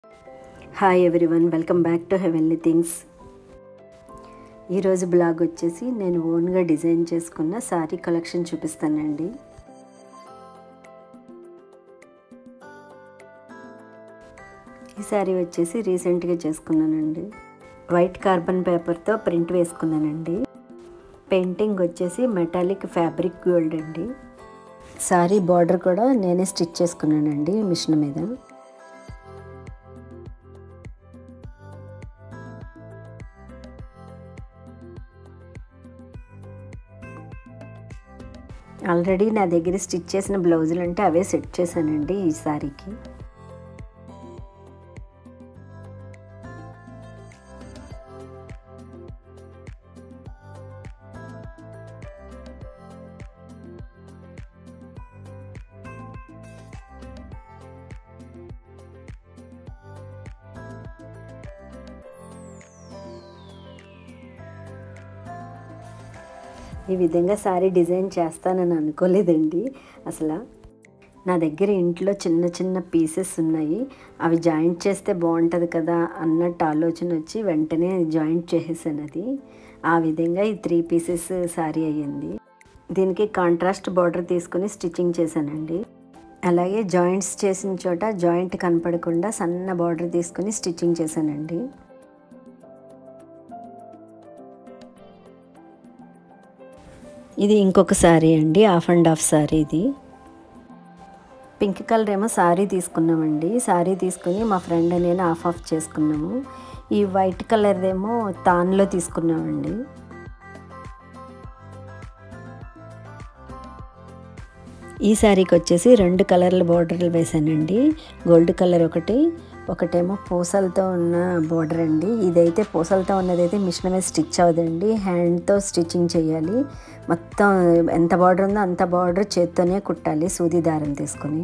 hi everyone welcome back to heavenly things ఈరోజు blog వచ్చేసి నేను ఓన్గా డిజైన్ చేసుకున్న శారీ కలెక్షన్ చూపిస్తానండి ఈ శారీ వచ్చేసి రీసెంట్గా చేసుకున్నానండి వైట్ కార్బన్ పేపర్తో ప్రింట్ వేసుకున్నానండి పెయింటింగ్ వచ్చేసి మెటాలిక్ ఫ్యాబ్రిక్ గోల్డ్ అండి శారీ బార్డర్ కూడా నేనే స్టిచ్ చేసుకున్నానండి మిషన్ మీద ఆల్రెడీ నా దగ్గర స్టిచ్ చేసిన బ్లౌజులు అంటే అవే సెట్ చేశానండి ఈ శారీకి ఈ విధంగా శారీ డిజైన్ చేస్తానని అనుకోలేదండి అసలు నా దగ్గర ఇంట్లో చిన్న చిన్న పీసెస్ ఉన్నాయి అవి జాయింట్ చేస్తే బాగుంటుంది కదా అన్నట్టు ఆలోచన వచ్చి వెంటనే జాయింట్ చేసేసాను అది ఆ విధంగా ఈ త్రీ పీసెస్ శారీ అయ్యింది దీనికి కాంట్రాస్ట్ బార్డర్ తీసుకుని స్టిచ్చింగ్ చేశానండి అలాగే జాయింట్స్ చేసిన చోట జాయింట్ కనపడకుండా సన్న బార్డర్ తీసుకుని స్టిచ్చింగ్ చేశానండి ఇది ఇంకొక శారీ అండి హాఫ్ అండ్ హాఫ్ శారీ ఇది పింక్ కలర్ ఏమో శారీ తీసుకున్నామండి శారీ తీసుకుని మా ఫ్రెండ్ నేను హాఫ్ ఆఫ్ చేసుకున్నాము ఈ వైట్ కలర్దేమో తాన్లో తీసుకున్నామండి ఈ శారీకి వచ్చేసి రెండు కలర్ల బార్డర్లు వేసానండి గోల్డ్ కలర్ ఒకటి ఒకటేమో పూసలతో ఉన్న బార్డర్ అండి ఇదైతే పూసలతో ఉన్నదైతే మిషన్ మీద స్టిచ్ అవ్వదండి హ్యాండ్తో స్టిచ్చింగ్ చేయాలి మొత్తం ఎంత బార్డర్ ఉందో అంత బార్డర్ చేత్తోనే కుట్టాలి సూది దారం తీసుకొని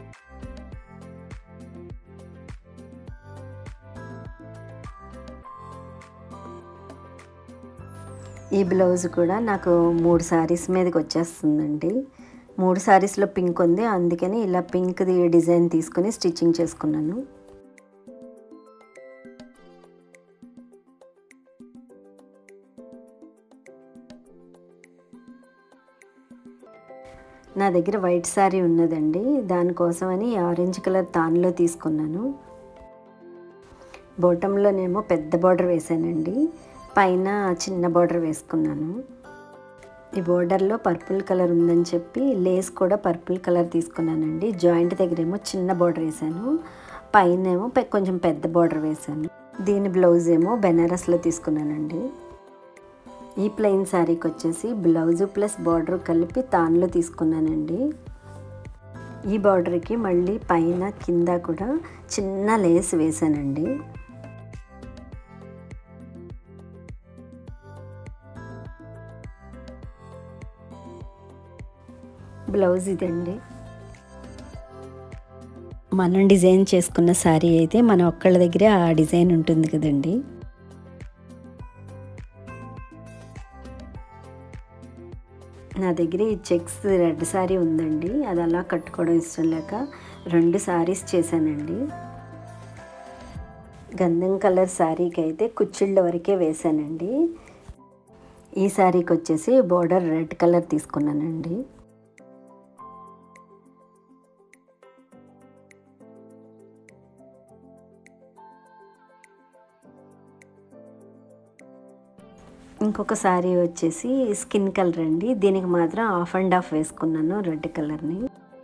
ఈ బ్లౌజ్ కూడా నాకు మూడు శారీస్ మీదకి వచ్చేస్తుందండి మూడు శారీస్లో పింక్ ఉంది అందుకని ఇలా పింక్ది డిజైన్ తీసుకొని స్టిచ్చింగ్ చేసుకున్నాను నా దగ్గర వైట్ శారీ ఉన్నదండి దానికోసమని ఆరెంజ్ కలర్ తాన్లో తీసుకున్నాను బోటంలోనేమో పెద్ద బార్డర్ వేసానండి పైన చిన్న బార్డర్ వేసుకున్నాను ఈ బోర్డర్లో పర్పుల్ కలర్ ఉందని చెప్పి లేస్ కూడా పర్పుల్ కలర్ తీసుకున్నానండి జాయింట్ దగ్గర ఏమో చిన్న బార్డర్ వేసాను పైన ఏమో కొంచెం పెద్ద బార్డర్ వేసాను దీని బ్లౌజ్ ఏమో బెనారస్లో తీసుకున్నానండి ఈ ప్లెయిన్ శారీకి వచ్చేసి బ్లౌజు ప్లస్ బార్డర్ కలిపి తాన్లో తీసుకున్నానండి ఈ బార్డర్కి మళ్ళీ పైన కింద కూడా చిన్న లేస్ వేసానండి బ్లౌజ్ ఇదండి మనం డిజైన్ చేసుకున్న శారీ అయితే మన ఒక్కళ్ళ దగ్గరే ఆ డిజైన్ ఉంటుంది కదండి నా దగ్గర ఈ చెక్స్ రెడ్ శారీ ఉందండి అది అలా కట్టుకోవడం ఇష్టం లేక రెండు శారీస్ చేశానండి గంధం కలర్ శారీకి అయితే కుచ్చిళ్ళ వరకే వేశానండి ఈ శారీకి వచ్చేసి బోర్డర్ రెడ్ కలర్ తీసుకున్నానండి ఇంకొక శారీ వచ్చేసి స్కిన్ కలర్ అండి దీనికి మాత్రం హాఫ్ అండ్ హాఫ్ వేసుకున్నాను రెడ్ కలర్ని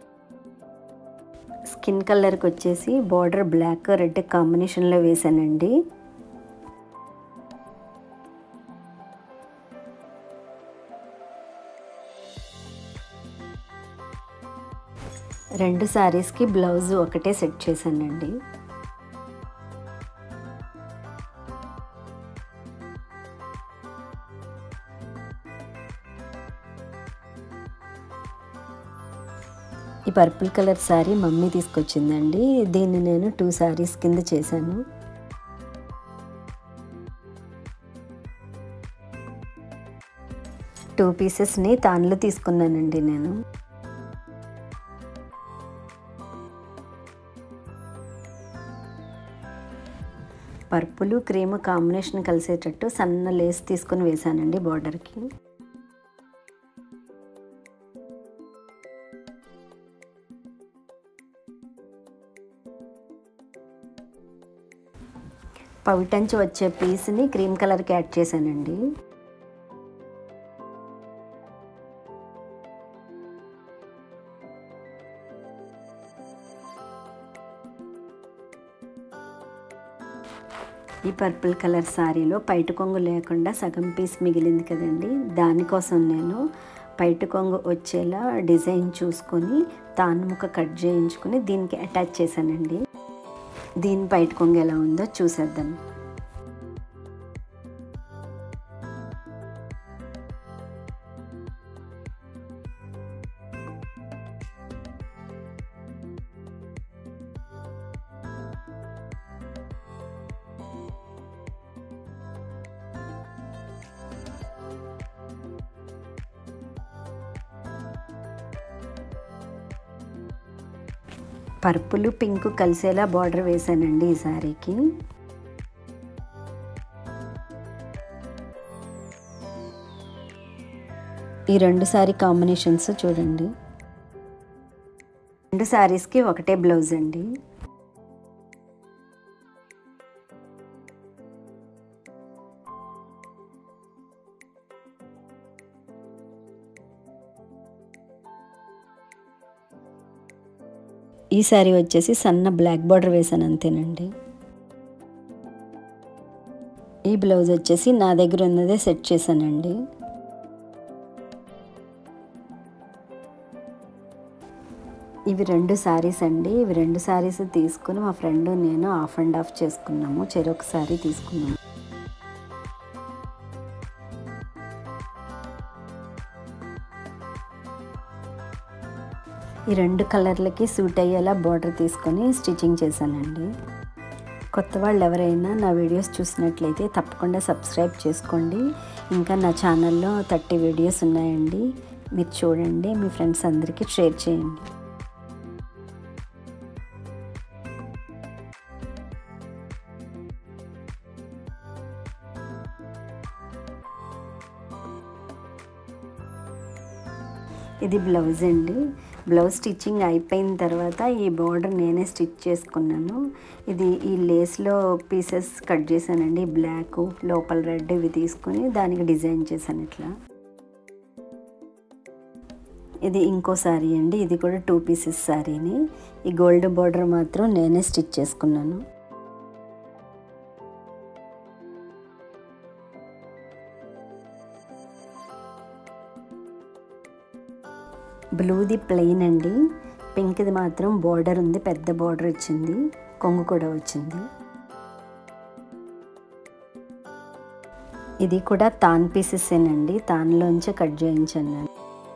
స్కిన్ కలర్కి వచ్చేసి బార్డర్ బ్లాక్ రెడ్ కాంబినేషన్లో వేసానండి రెండు శారీస్కి బ్లౌజ్ ఒకటే సెట్ చేశానండి ఈ పర్పుల్ కలర్ శారీ మమ్మీ తీసుకొచ్చిందండి దీన్ని నేను టూ శారీస్ కింద చేశాను టూ పీసెస్ని తాన్లో తీసుకున్నానండి నేను పర్పుల్ క్రీమ్ కాంబినేషన్ కలిసేటట్టు సన్న లేస్ తీసుకొని వేసానండి బార్డర్కి పవిటంచి వచ్చే పీస్ని క్రీమ్ కలర్కి యాడ్ చేశానండి ఈ పర్పుల్ కలర్ శారీలో పైట కొంగు లేకుండా సగం పీస్ మిగిలింది కదండి దానికోసం నేను పైట కొంగు వచ్చేలా డిజైన్ చూసుకొని తానుముక కట్ చేయించుకొని దీనికి అటాచ్ చేశానండి దీని బయట కొంగు ఎలా ఉందో చూసేద్దాం పర్పుల్ పింక్ కలిసేలా బార్డర్ వేసానండి ఈ శారీకి ఈ రెండు శారీ కాంబినేషన్స్ చూడండి రెండు శారీస్కి ఒకటే బ్లౌజ్ అండి ఈ శారీ వచ్చేసి సన్న బ్లాక్ బార్డర్ వేసాను అంతేనండి ఈ బ్లౌజ్ వచ్చేసి నా దగ్గర ఉన్నదే సెట్ చేశానండి ఇవి రెండు శారీస్ అండి ఇవి రెండు శారీస్ తీసుకుని మా ఫ్రెండ్ నేను ఆఫ్ అండ్ ఆఫ్ చేసుకున్నాము చెరొక శారీ తీసుకున్నాము ఈ రెండు కలర్లకి సూట్ అయ్యేలా బార్డర్ తీసుకొని స్టిచ్చింగ్ చేశానండి కొత్త వాళ్ళు ఎవరైనా నా వీడియోస్ చూసినట్లయితే తప్పకుండా సబ్స్క్రైబ్ చేసుకోండి ఇంకా నా ఛానల్లో థర్టీ వీడియోస్ ఉన్నాయండి మీరు చూడండి మీ ఫ్రెండ్స్ అందరికీ షేర్ చేయండి ఇది బ్లౌజ్ అండి బ్లౌజ్ స్టిచ్చింగ్ అయిపోయిన తర్వాత ఈ బార్డర్ నేనే స్టిచ్ చేసుకున్నాను ఇది ఈ లేస్లో పీసెస్ కట్ చేశానండి బ్లాక్ లోపల రెడ్ ఇవి తీసుకొని దానికి డిజైన్ చేశాను ఇట్లా ఇది ఇంకో శారీ అండి ఇది కూడా టూ పీసెస్ శారీని ఈ గోల్డ్ బార్డర్ మాత్రం నేనే స్టిచ్ చేసుకున్నాను బ్లూది ప్లెయిన్ అండి పింక్ది మాత్రం బార్డర్ ఉంది పెద్ద బార్డర్ వచ్చింది కొంగు కూడా వచ్చింది ఇది కూడా తాన్ పీసెసేనండి తాన్లోంచే కట్ చేయించాను నేను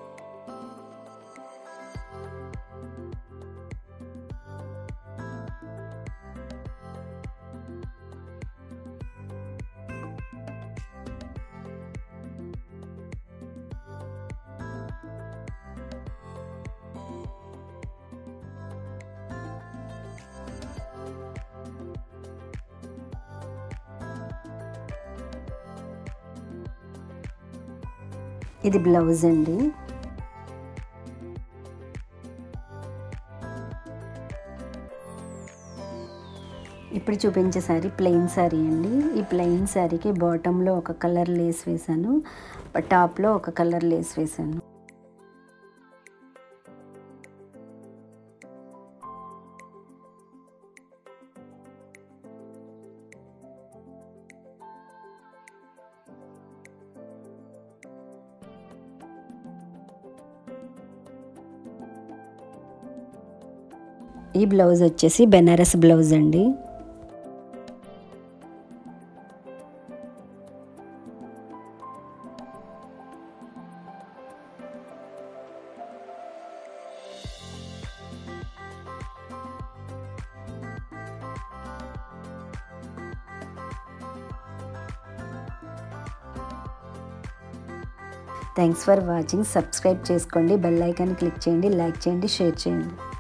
ఇది బ్లౌజ్ అండి ఇప్పుడు చూపించే శారీ ప్లెయిన్ శారీ అండి ఈ ప్లెయిన్ శారీకి బాటంలో ఒక కలర్ లేస్ వేశాను టాప్లో ఒక కలర్ లేస్ వేశాను ఈ బ్లౌజ్ వచ్చేసి బెనారస్ బ్లౌజ్ అండి థ్యాంక్స్ ఫర్ వాచింగ్ సబ్స్క్రైబ్ చేసుకోండి బెల్ ఐకాన్ క్లిక్ చేయండి లైక్ చేయండి షేర్ చేయండి